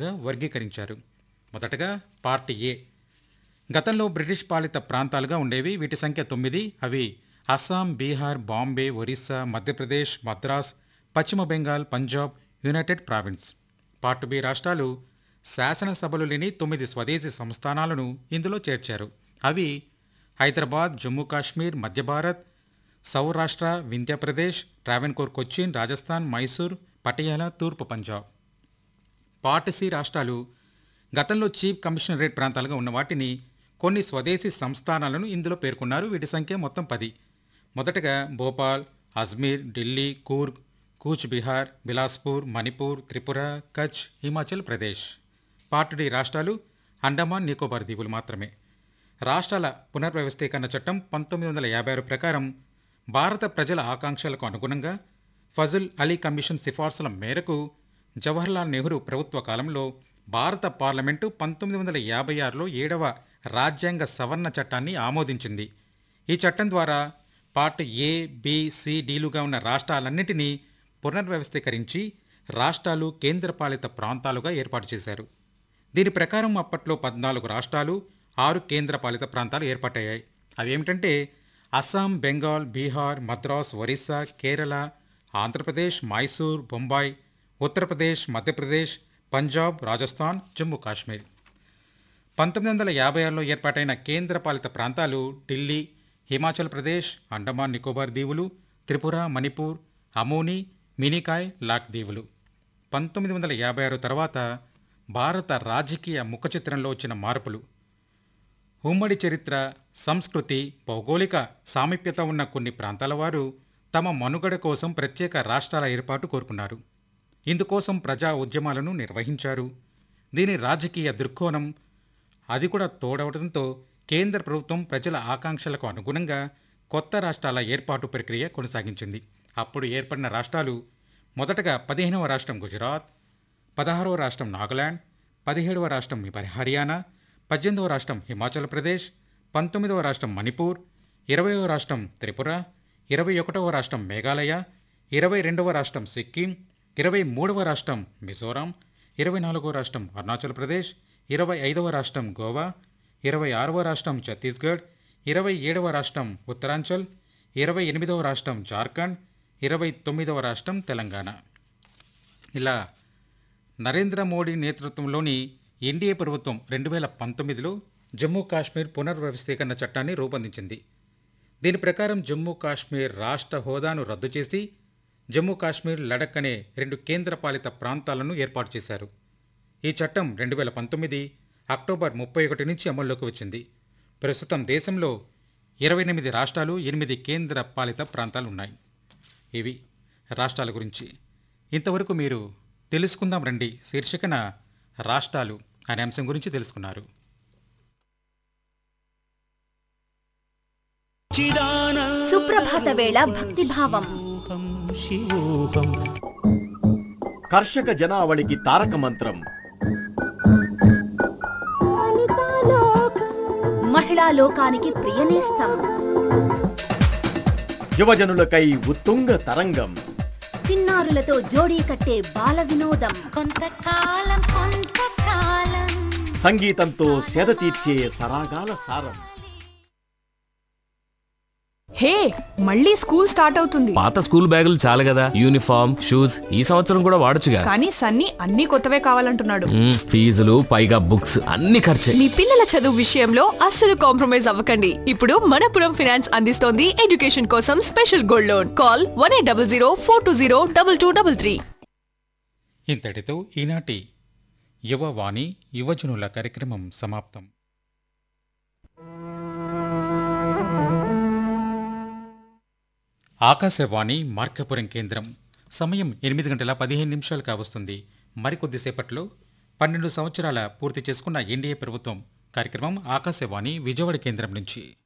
జోన్స్గా వర్గీకరించారు మొదటగా part A గతంలో బ్రిటిష్ పాలిత ప్రాంతాలుగా ఉండేవి వీటి సంఖ్య తొమ్మిది అవి అస్సాం బీహార్ బాంబే ఒరిస్సా మధ్యప్రదేశ్ మద్రాస్ పశ్చిమ Bengal Punjab united province part B రాష్ట్రాలు శాసనసభలు లేని తొమ్మిది స్వదేశీ సంస్థానాలను ఇందులో చేర్చారు అవి హైదరాబాద్ జమ్మూ కాశ్మీర్ మధ్య భారత్ సౌరాష్ట్ర వింధ్యప్రదేశ్ ట్రావెన్కోర్ కొచ్చిన్ రాజస్థాన్ మైసూర్ పటియాలా తూర్పు పంజాబ్ పార్ట్ సి రాష్ట్రాలు గతంలో చీఫ్ కమిషనరేట్ ప్రాంతాలుగా ఉన్న వాటిని కొన్ని స్వదేశీ సంస్థానాలను ఇందులో పేర్కొన్నారు వీటి సంఖ్య మొత్తం పది మొదటగా భోపాల్ అజ్మీర్ ఢిల్లీ కూర్గ్ కూచ్ బిహార్ బిలాస్పూర్ మణిపూర్ త్రిపుర కచ్ హిమాచల్ ప్రదేశ్ పార్ట్ డి రాష్ట్రాలు అండమాన్ నికోబార్ దీవులు మాత్రమే రాష్ట్రాల పునర్వ్యవస్థీకరణ చట్టం పంతొమ్మిది వందల యాభై ఆరు ప్రకారం భారత ప్రజల ఆకాంక్షలకు అనుగుణంగా ఫజుల్ అలీ కమిషన్ సిఫార్సుల మేరకు జవహర్లాల్ నెహ్రూ ప్రభుత్వ కాలంలో భారత పార్లమెంటు పంతొమ్మిది వందల యాభై ఆరులో ఏడవ రాజ్యాంగ సవరణ చట్టాన్ని ఆమోదించింది ఈ చట్టం ద్వారా పార్ట్ ఏ బి సి డీలుగా ఉన్న రాష్ట్రాలన్నింటినీ పునర్వ్యవస్థీకరించి రాష్ట్రాలు కేంద్రపాలిత ప్రాంతాలుగా ఏర్పాటు చేశారు దీని ప్రకారం అప్పట్లో పద్నాలుగు రాష్ట్రాలు ఆరు కేంద్రపాలిత ప్రాంతాలు ఏర్పాటయ్యాయి అవేమిటంటే అస్సాం బెంగాల్ బీహార్ మద్రాస్ ఒరిస్సా కేరళ ఆంధ్రప్రదేశ్ మైసూర్ బొంబాయి ఉత్తరప్రదేశ్ మధ్యప్రదేశ్ పంజాబ్ రాజస్థాన్ జమ్మూ కాశ్మీర్ పంతొమ్మిది వందల యాభై ఆరులో ఏర్పాటైన కేంద్రపాలిత ప్రాంతాలు ఢిల్లీ హిమాచల్ ప్రదేశ్ అండమాన్ నికోబార్ దీవులు త్రిపుర మణిపూర్ అమోని మినికాయ్ లాక్ దీవులు పంతొమ్మిది వందల యాభై ఆరు తర్వాత భారత రాజకీయ ముఖచిత్రంలో వచ్చిన మార్పులు ఉమ్మడి చరిత్ర సంస్కృతి భౌగోళిక సామీప్యత ఉన్న కొన్ని ప్రాంతాల వారు తమ మనుగడ కోసం ప్రత్యేక రాష్ట్రాల ఏర్పాటు కోరుకున్నారు ఇందుకోసం ప్రజా ఉద్యమాలను నిర్వహించారు దీని రాజకీయ దృక్కోణం అది కూడా తోడవడంతో కేంద్ర ప్రభుత్వం ప్రజల ఆకాంక్షలకు అనుగుణంగా కొత్త రాష్ట్రాల ఏర్పాటు ప్రక్రియ కొనసాగించింది అప్పుడు ఏర్పడిన రాష్ట్రాలు మొదటగా పదిహేనవ రాష్ట్రం గుజరాత్ పదహారవ రాష్ట్రం నాగాలాండ్ పదిహేడవ రాష్ట్రం హర్యానా పద్దెనిమిదవ రాష్ట్రం హిమాచల్ ప్రదేశ్ పంతొమ్మిదవ రాష్ట్రం మణిపూర్ ఇరవయవ రాష్ట్రం త్రిపుర ఇరవై ఒకటవ రాష్ట్రం మేఘాలయ ఇరవై రెండవ రాష్ట్రం సిక్కిం ఇరవై మూడవ రాష్ట్రం మిజోరాం ఇరవై నాలుగవ రాష్ట్రం అరుణాచల్ ప్రదేశ్ ఇరవై ఐదవ రాష్ట్రం గోవా ఇరవై ఆరవ రాష్ట్రం ఛత్తీస్గఢ్ ఇరవై ఏడవ రాష్ట్రం ఉత్తరాంచల్ ఇరవై ఎనిమిదవ రాష్ట్రం జార్ఖండ్ ఇరవై తొమ్మిదవ రాష్ట్రం తెలంగాణ ఇలా నరేంద్ర మోడీ నేతృత్వంలోని ఎన్డీఏ ప్రభుత్వం రెండు వేల పంతొమ్మిదిలో జమ్మూ కాశ్మీర్ పునర్వ్యవస్థీకరణ చట్టాన్ని రూపొందించింది దీని ప్రకారం జమ్మూ కాశ్మీర్ రాష్ట్ర హోదాను రద్దు చేసి జమ్మూ కాశ్మీర్ లడక్ అనే రెండు కేంద్రపాలిత ప్రాంతాలను ఏర్పాటు చేశారు ఈ చట్టం రెండు వేల పంతొమ్మిది అక్టోబర్ ముప్పై ఒకటి నుంచి అమల్లోకి వచ్చింది ప్రస్తుతం దేశంలో ఇరవై ఎనిమిది రాష్ట్రాలు ఎనిమిది కేంద్ర పాలిత ప్రాంతాలు ఉన్నాయి ఇవి రాష్ట్రాల గురించి ఇంతవరకు మీరు తెలుసుకుందాం రండి శీర్షికన రాష్ట్రాలు అనే అంశం గురించి తెలుసుకున్నారు సుప్రభాత వేళ భక్తిభావం శివోహం కర్షక జనావళికి తారక మంత్రం మహిళా లోకానికి ప్రియనేస్తం యువజనులకై ఉత్తుంగ తరంగం చిన్నారులతో జోడీ కట్టే బాల వినోదం కొంతకాలం కొంతకాలం సంగీతంతో సేద తీర్చే సరాగాల సారం హే మళ్ళీ స్కూల్ స్టార్ట్ అవుతుంది పాత స్కూల్ బ్యాగులు చాలు కదా యూనిఫామ్ షూస్ ఈ సంవత్సరం కూడా వాడొచ్చుగా కానీ సన్నీ అన్ని కొత్తవే కావాలంటున్నాడు మ్మ్, ఫీజులు పైగా బుక్స్ అన్ని ఖర్చే మీ పిల్లల చదువు విషయంలో అస్సలు కాంప్రమైజ్ అవ్వకండి ఇప్పుడు మనపురం ఫినాన్స్ అందిస్తోంది ఎడ్యుకేషన్ కోసం special gold loan call one eight double zero four two zero double two double three ఇంతటితో ఈనాటి యువవాణి యువజనుల కార్యక్రమం సమాప్తం ఆకాశవాణి మార్కాపురం కేంద్రం సమయం ఎనిమిది గంటల పదిహేను నిమిషాలు కావస్తుంది మరికొద్దిసేపట్లో పన్నెండు సంవత్సరాల పూర్తి చేసుకున్న ఎన్డీఏ ప్రభుత్వం కార్యక్రమం ఆకాశవాణి విజయవాడ కేంద్రం నుంచి